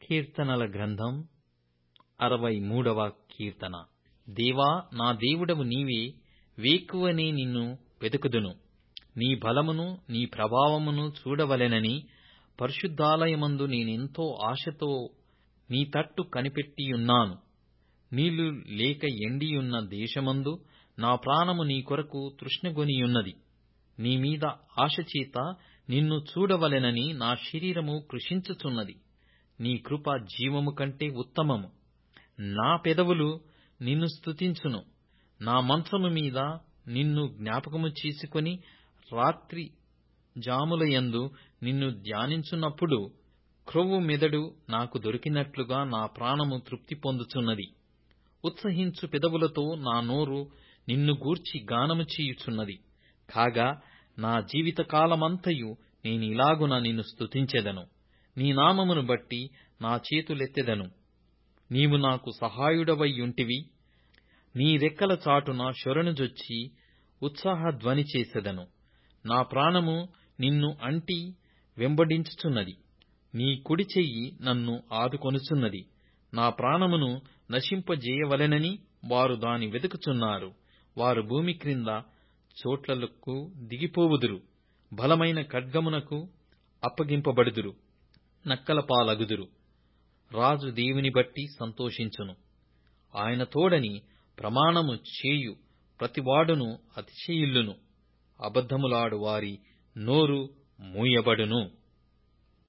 కీర్తనల గ్రంథం అరవై మూడవ కీర్తన దేవా నా దేవుడవు నీవే వేకువనే నిన్ను వెతుకుదును నీ బలమును నీ ప్రభావమును చూడవలెనని పరిశుద్ధాలయమందు నేనెంతో ఆశతో నీ తట్టు కనిపెట్టియున్నాను నీళ్లు లేక ఎండియున్న దేశమందు నా ప్రాణము నీ కొరకు తృష్ణగొనియున్నది నీ మీద ఆశచేత నిన్ను చూడవలెనని నా శరీరము కృశించుచున్నది నీ కృప జీవము కంటే ఉత్తమము నా పెదవులు నిన్ను స్తుతించును నా మంచము మీద నిన్ను జ్ఞాపకము చేసుకొని రాత్రి జాములయందు నిన్ను ధ్యానించున్నప్పుడు క్రొవ్వు మెదడు నాకు దొరికినట్లుగా నా ప్రాణము తృప్తి పొందుచున్నది ఉత్సహించు పెదవులతో నా నోరు నిన్ను గూర్చి గానము చేయుచున్నది కాగా నా జీవితకాలమంతయు నేనిలాగున నిన్ను స్తుతించెదను నీ నామమును బట్టి నా చేతులెత్తెదను నీవు నాకు సహాయుడవైయుంటివి నీ రెక్కల చాటున శరణుజొచ్చి ఉత్సాహధ్వని చేసెదను నా ప్రాణము నిన్ను అంటి వెంబడించుచున్నది నీ కుడి చెయ్యి నన్ను ఆదుకొనుచున్నది నా ప్రాణమును నశింపజేయవలెనని వారు దాని వెతుకుచున్నారు వారు భూమి క్రింద చోట్లకు దిగిపోవుదురు బలమైన ఖడ్గమునకు అప్పగింపబడుదురు నక్కల పాలగుదురు రాజు దేవుని బట్టి సంతోషించును ఆయన తోడని ప్రమాణము చేయు ప్రతివాడును అతిశయిల్లును అబద్ధములాడు వారి నోరు మూయబడును